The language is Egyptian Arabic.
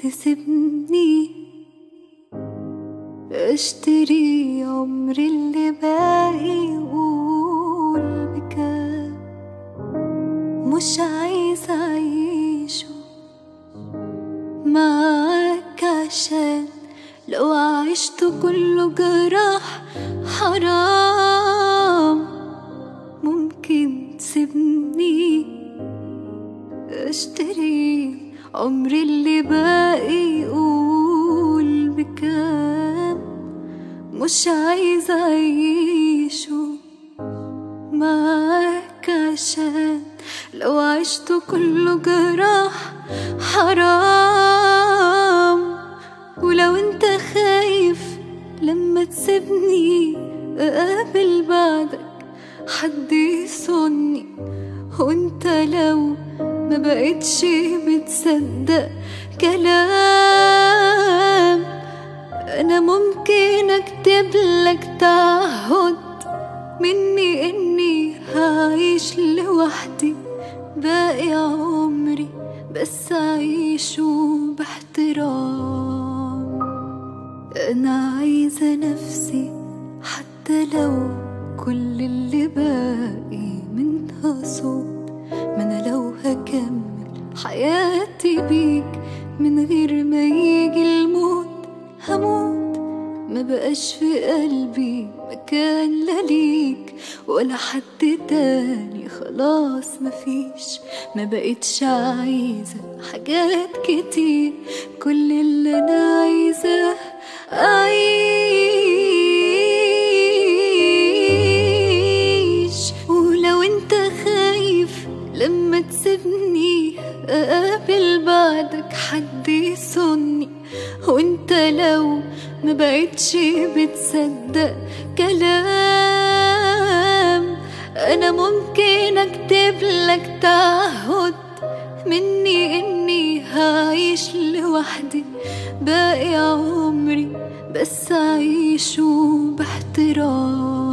تسيبني اشتري عمري اللي باقي يقول بكام مش عايزة أعيشه معاك عشان لو عشت كله جراح حرام ممكن تسيبني اشتري عمري اللي باقي يقول بكام مش عايزة أعيشه معاك عشان لو عشت كله جراح حرام ولو انت خايف لما تسيبني اقابل بعدك حد يصني وانت لو ما بقتش بتصدق كلام انا ممكن اكتب لك تعهد مني اني هعيش لوحدي باقي عمري بس اعيشه باحترام انا عايزه نفسي حتى لو كل اللي باقي منها صوت ما انا لو هكمل حياتي بيك من غير ما يجي الموت هموت ما بقاش في قلبي مكان لا ليك ولا حد تاني خلاص مفيش ما بقتش عايزة حاجات كتير كل اللي انا عايزة اعيش ولو انت خايف لما تسيبني اقابل بعدك حد يصني وانت لو ما بقتش بتصدق كلام انا ممكن اكتب لك تعهد مني اني هعيش لوحدي باقي عمري بس اعيشه باحترام